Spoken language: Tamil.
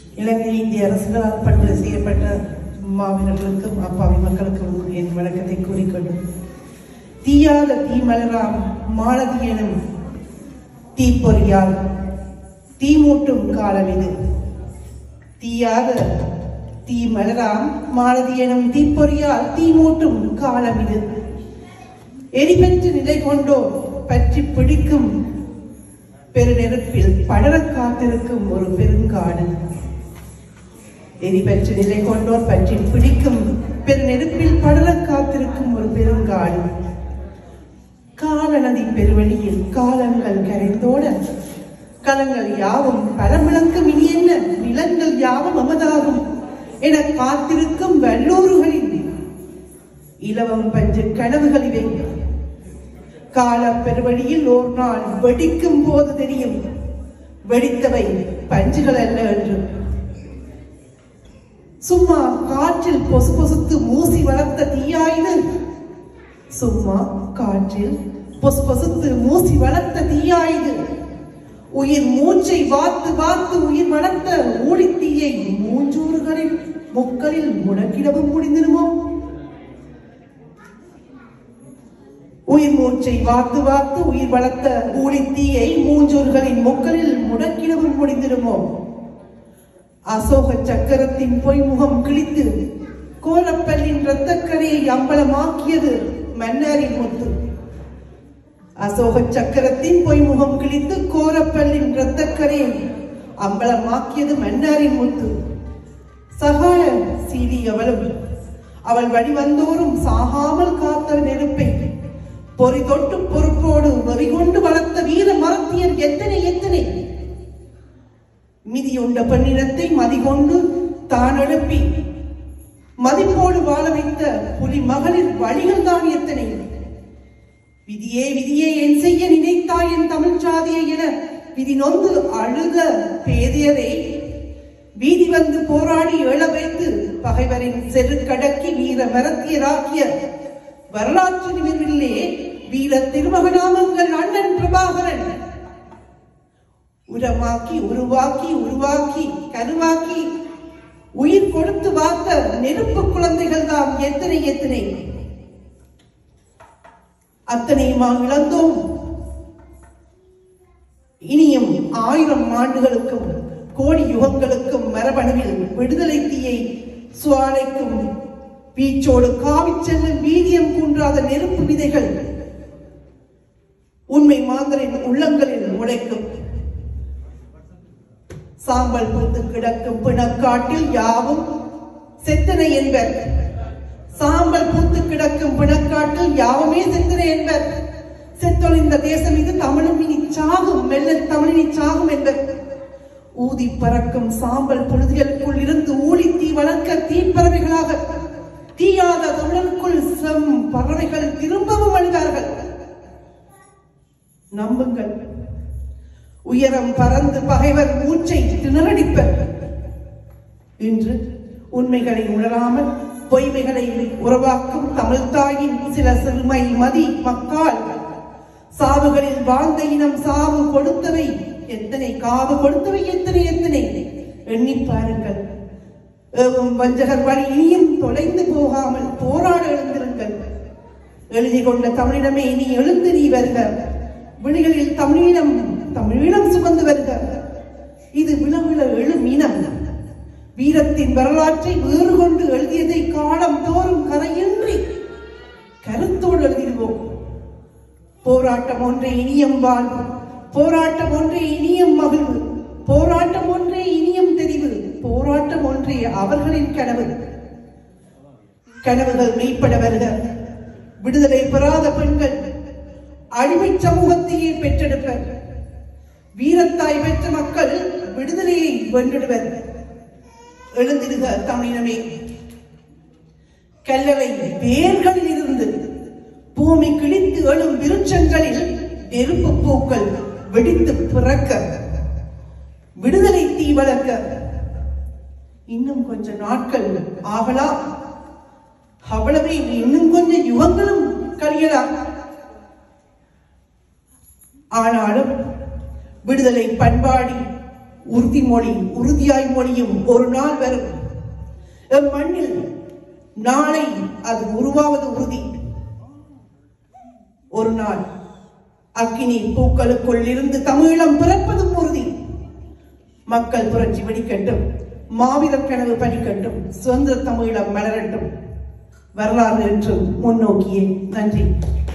இலங்கை இந்திய அரசுகளால் படுகொலை செய்யப்பட்ட மாவீரர்களுக்கும் அப்பாவி மக்களுக்கும் என் வணக்கத்தை கூறிக்கொண்டு தீயாத தீமலராம் மாலதி எனும் தீப்பொறியால் தீமூட்டும் காலம் இது தீயாத தீமலராம் மாலதி எனும் தீப்பொறியால் தீமூட்டும் காலம் இது எரிபெற்று நிலை கொண்டோர் பற்றி பிடிக்கும் பெருநெருப்பில் படரக் காத்திருக்கும் ஒரு பெருங்காடு எரிபெற்று நிலை கொண்டோர் பற்றி பிடிக்கும் பெருநெருப்பில் படரக் காத்திருக்கும் ஒரு பெருங்காடு காலநதி பெருவழியில் காலங்கள் கரைந்தோட கலங்கள் யாவும் பரமிழக்கும் இனி என்ன நிலங்கள் யாவும் அமதாகும் என காத்திருக்கும் வல்லூறுகளின் இலவம் பஞ்சு கனவுகள் இவை கால பெருவழியில் ஒரு நாள் வெடிக்கும் போது தெரியும் வெடித்தவை பஞ்சுகள் அல்ல என்று சும்மா காற்றில் பொசு பொசுத்து மூசி வளர்த்த தீயாயுது சும்மா காற்றில் பொசு பொசுத்து மூசி வளர்த்த தீயாயுது உயிர் மூச்சை வாத்து வாத்து உயிர் வளர்த்த ஊழித்தீயை மூஞ்சூறுகளில் முக்களில் முடக்கிடவும் முடிந்திருமோ உயிர் மூச்சை வாத்து வாத்து உயிர் வளர்த்த ஊழித்தீயை மூஞ்சூர்களின் முக்களில் முடக்கிடவும் முடிந்திருமோ அசோக சக்கரத்தின் பொய்முகம் கிழித்து கோரப்பல்லின் இரத்தக்கரையை அம்பலமாக்கியது மன்னாரின் முத்து அசோக சக்கரத்தின் பொய்முகம் கிழித்து கோரப்பல்லின் இரத்தக்கரையை அம்பலமாக்கியது மன்னாரின் முத்து சகாய சீடி அவளும் அவள் வழிவந்தோறும் சாகாமல் காத்த நெருப்பை பொறி தொட்டு பொறுப்போடு வெறி கொண்டு வளர்த்த வீர மரத்தியர் எத்தனை எத்தனை மிதியுண்ட பெண்ணினத்தை மதிகொண்டு தான் எழுப்பி மதிப்போடு வாழ வைத்த புலி மகளிர் வழிகள் தான் எத்தனை விதியே விதியே என் செய்ய நினைத்தாய் என் தமிழ் சாதியை என விதி நொந்து அழுத பேதியரை வீதி வந்து போராடி எழ வைத்து பகைவரின் செருக்கடக்கி வீர மரத்தியராக்கிய வரலாற்று நிமிர்வில்லே வீர திருமகனாமங்கள் அண்ணன் பிரபாகரன் உரமாக்கி உருவாக்கி உருவாக்கி கருவாக்கி உயிர் கொடுத்து வார்த்த நெருப்பு குழந்தைகள் தான் எத்தனை எத்தனை அத்தனையுமா இழந்தோம் இனியும் ஆயிரம் ஆண்டுகளுக்கும் கோடி யுகங்களுக்கும் மரபணுவில் விடுதலை தீயை சுவாலைக்கும் வீச்சோடு காவிச் செல்லும் வீரியம் குன்றாத நெருப்பு விதைகள் உண்மை மாந்தரின் உள்ளங்களில் முளைக்கும் சாம்பல் பூத்து கிடக்கும் பிணக்காட்டில் யாவும் செத்தனை என்பர் சாம்பல் பூத்து கிடக்கும் பிணக்காட்டில் யாவுமே செத்தனை என்பர் செத்தொழிந்த தேசம் இது தமிழும் இனி சாகும் மெல்ல தமிழினி சாகும் என்பர் ஊதி பறக்கும் சாம்பல் பொழுதுகளுக்குள் இருந்து ஊழி தீ வளர்க்க தீப்பறவைகளாக தீயாத தமிழருக்குள் செம் பறவைகள் திரும்பவும் அழுதார்கள் நம்புங்கள் உயரம் பறந்து பகைவர் மூச்சை திணறடிப்பர் இன்று உண்மைகளை உணராமல் பொய்மைகளை உருவாக்கும் தமிழ் தாயின் சில சிறுமை மதி மக்கால் சாவுகளில் வாழ்ந்த இனம் சாவு கொடுத்தவை எத்தனை காவு கொடுத்தவை எத்தனை எத்தனை எண்ணி பாருங்கள் ஏவும் வஞ்சகர் வழி இனியும் தொலைந்து போகாமல் போராட எழுந்திருங்கள் எழுதி கொண்ட தமிழினமே இனி எழுந்து நீ வருக விழிகளில் தமிழீழம் தமிழீழம் சுமந்து வருக இது விளவில எழும் இனம் வீரத்தின் வரலாற்றை வேறு கொண்டு எழுதியதை காலம் தோறும் கதையின்றி கருத்தோடு எழுதிடுவோம் போராட்டம் ஒன்றே இனியம் வாழ்வு போராட்டம் ஒன்றே இனியம் மகிழ்வு போராட்டம் ஒன்றே இனியம் தெரிவு போராட்டம் ஒன்றே அவர்களின் கனவு கனவுகள் மெய்ப்பட வருக விடுதலை பெறாத பெண்கள் அடிமை சமூகத்தையே பெற்றெடுப்பர் வீரத்தாய் பெற்ற மக்கள் விடுதலையை வென்றிடுவர் எழுந்திருக தமிழினமே கல்லறை வேர்களில் இருந்து பூமி கிழித்து எழும் விருட்சங்களில் நெருப்பு பூக்கள் வெடித்து பிறக்க விடுதலை தீ வளர்க்க இன்னும் கொஞ்ச நாட்கள் ஆகலாம் அவ்வளவே இன்னும் கொஞ்சம் யுகங்களும் கழியலாம் ஆனாலும் விடுதலை பண்பாடி உறுதிமொழி உறுதியாய் மொழியும் ஒரு நாள் வரும் எம் மண்ணில் நாளை அது உருவாவது உறுதி ஒரு நாள் அக்கினி பூக்களுக்குள் இருந்து தமிழம் பிறப்பதும் உறுதி மக்கள் புரட்சி வெடிக்கட்டும் மாவீரர் கனவு பணிக்கட்டும் சுதந்திர தமிழம் மலரட்டும் வரலாறு என்றும் முன்னோக்கியே நன்றி